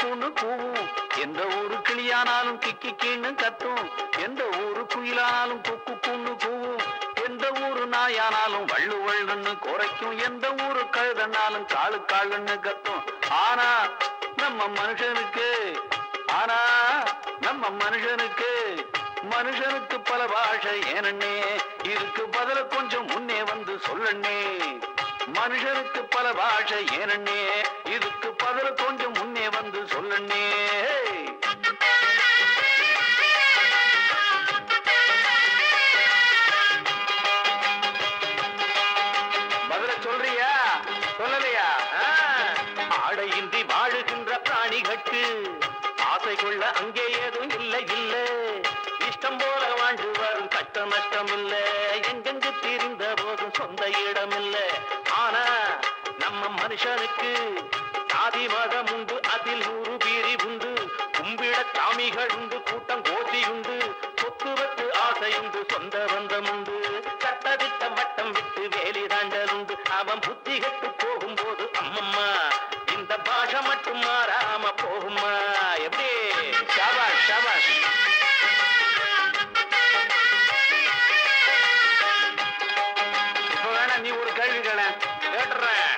கூன்னு கூவும் எந்த ஊரு கிளியானாலும் கிக்கி கீன்னு கத்தும் எந்த ஊரு குயிலானாலும் குக்கு கூன்னு கூவும் எந்த ஊரு நாயானாலும் வள்ளு வள்ளுன்னு குறைக்கும் எந்த ஊரு கழுதனாலும் காலு காலுன்னு கத்தும் ஆனா நம்ம மனுஷனுக்கு ஆனா நம்ம மனுஷனுக்கு மனுஷனுக்கு பல பாஷை ஏனண்ணே இதுக்கு பதில கொஞ்சம் முன்னே வந்து சொல்லண்ணே மனுஷனுக்கு பல பாஷை ஏனண்ணே இதுக்கு பதில கொஞ்சம் முன்னே வந்து சொல்லண்ணே பதில சொல்றியா சொல்லலையா ஆ? ஆடையின்றி வாழுகின்ற பிராணிகட்கு ஆசை கொள்ள அங்கே ஏதும் இல்லை இல்ல இஷ்டம் போல வாழ்ந்து வரும் கஷ்ட நஷ்டம் இல்ல எங்கெங்கு திரிந்த போதும் சொந்த இடம் இல்ல ஆனா நம்ம மனுஷனுக்கு சாதி மதம் உண்டு அதில் நூறு பீரி உண்டு கும்பிட சாமிகள் உண்டு கூட்டம் கோதி உண்டு சொத்து வத்து ஆசை உண்டு சொந்த பந்தம் உண்டு சட்டதிட்ட வட்டம் விட்டு வேலி தாண்டல் உண்டு அவன் புத்தி கெட்டு போகும்போது அம்மம்மா இந்த பாஷை மட்டும் மாறாம போகுமா எப்படி ஷாபாஷ் ஷாபாஷ் இப்ப வேணா நீ ஒரு கேள்வி கேள கேட்டுறேன்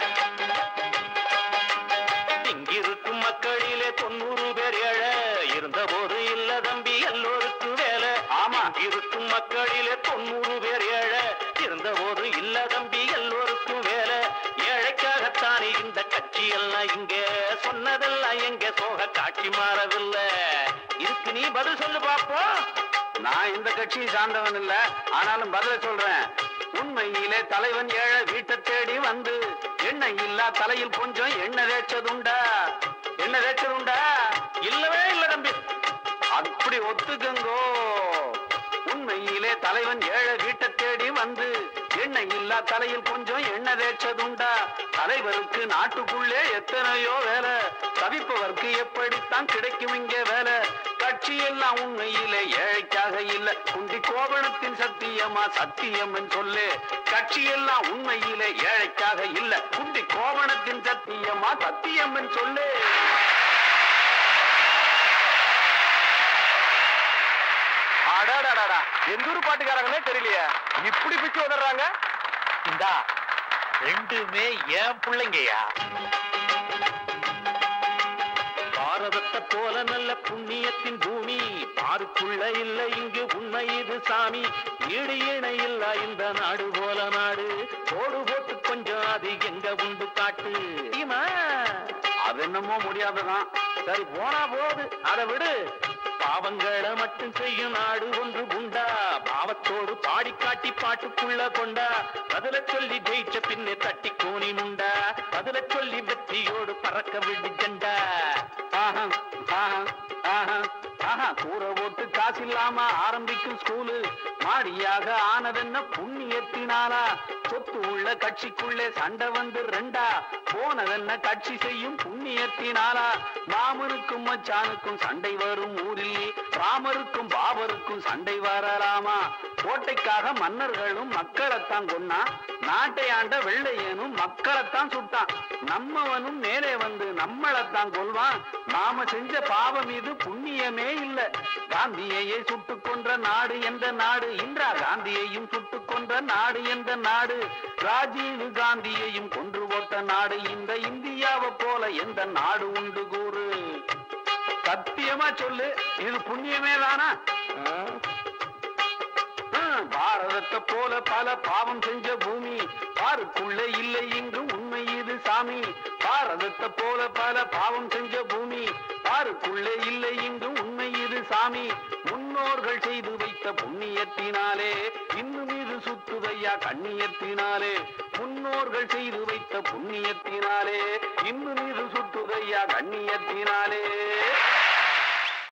இங்கிருக்கும் மக்களிலே தொண்ணூறு பேர் ஏழை இருந்த போது இல்ல தம்பி எல்லோருக்கும் வேலை ஆமா இருக்கும் மக்களிலே தொண்ணூறு பேர் ஏழை இருந்த போது இல்ல தம்பி எல்லோருக்கும் வேலை ஏழைக்காகத்தானே இந்த கட்சி எல்லாம் இங்க சொன்னதெல்லாம் எங்க சோக காட்சி மாறவில்லை இதுக்கு நீ பதில் சொல்லு பாப்போம் நான் இந்த கட்சியை சார்ந்தவன் இல்ல ஆனாலும் பதில சொல்றேன் உண்மையிலே தலைவன் ஏழை வீட்டை தேடி வந்து எண்ணெய் இல்லா தலையில் கொஞ்சம் எண்ணெய் தேய்ச்சதுண்டா எண்ணெய் தேய்ச்சதுண்டா இல்லவே இல்ல தம்பி அப்படி ஒத்துக்கங்கோ உண்மையிலே தலைவன் ஏழை வீட்டை தேடி வந்து எண்ணெய் இல்லா தலையில் கொஞ்சம் எண்ணெய் தேய்ச்சதுண்டா தலைவருக்கு நாட்டுக்குள்ளே எத்தனையோ வேலை தவிப்பவர்க்கு எப்படித்தான் கிடைக்கும் இங்கே வேலை கட்சி எல்லாம் உண்மையிலே ஏழைக்காக இல்ல குண்டி கோபணத்தின் சத்தியமா சத்தியம் சொல்லு கட்சி எல்லாம் உண்மையிலே ஏழைக்காக இல்ல குண்டி கோபணத்தின் சத்தியமா சத்தியம் சொல்லு அடாடாடா எந்த ஊர் பாட்டுக்காரங்களே தெரியலையே இப்படி பிச்சு உதறாங்க இந்தா ரெண்டுமே ஏன் பிள்ளைங்கய்யா பாரதத்தை போல நல்ல புண்ணியத்தின் பூமி பாருக்குள்ள இல்ல இங்கு உண்மை இது சாமி ஈடு இணை இல்ல இந்த நாடு போல நாடு கோடு போட்டு கொஞ்சம் அது எங்க உண்டு காட்டு தெரியுமா அது என்னமோ முடியாததான் சரி போனா போகுது அதை விடு பாவங்களை மட்டும் செய்யும் நாடு ஒன்று உண்டா பாவத்தோடு பாடி காட்டி பாட்டுக்குள்ள கொண்டா பதில சொல்லி ஜெயிச்ச பின்னே தட்டி கோணி முண்டா பதில சொல்லி வெற்றியோடு பறக்க விடு ஜெண்டா ஆஹா ஆஹா ஆஹா ஆஹா கூற ஓட்டு காசு இல்லாம ஆரம்பிக்கும் ஸ்கூலு மாடியாக ஆனதென்ன புண்ணியத்தினாலா சொத்து உள்ள கட்சிக்குள்ளே சண்டை வந்து ரெண்டா போனதென்ன கட்சி செய்யும் புண்ணியத்தினாலா மாமனுக்கும் மச்சானுக்கும் சண்டை வரும் ஊரில் ராமருக்கும் பாபருக்கும் சண்டை வரலாமா கோட்டைக்காக மன்னர்களும் மக்களைத்தான் கொன்னா நாட்டை ஆண்ட வெள்ளையனும் மக்களைத்தான் சுட்டான் நம்மவனும் மேலே வந்து நம்மளைத்தான் கொல்வான் நாம செஞ்ச பாவம் இது புண்ணியமே இல்ல காந்தியையே சுட்டுக் கொன்ற நாடு எந்த நாடு இந்திரா காந்தியையும் சுட்டுக் கொன்ற நாடு எந்த நாடு ராஜீவ் காந்தியையும் கொன்று போட்ட நாடு இந்த இந்தியாவை போல எந்த நாடு உண்டு கூறு சத்தியமா சொல்லு இது புண்ணியமே தானா ஆ, பாரதத்தை போல பல பாவம் செஞ்ச பூமி பாருக்குள்ள இல்லை இங்கு உண்மை இது சாமி பாரதத்தை போல பல பாவம் செஞ்ச பூமி பாருக்குள்ளே இல்லை இங்கு உண்மை இது சாமி முன்னோர்கள் செய்து வைத்த புண்ணியத்தினாலே இன்னும் இது சுத்துதையா கண்ணியத்தினாலே முன்னோர்கள் செய்து வைத்த புண்ணியத்தினாலே இன்னும் இது சுத்துதையா கண்ணியத்தினாலே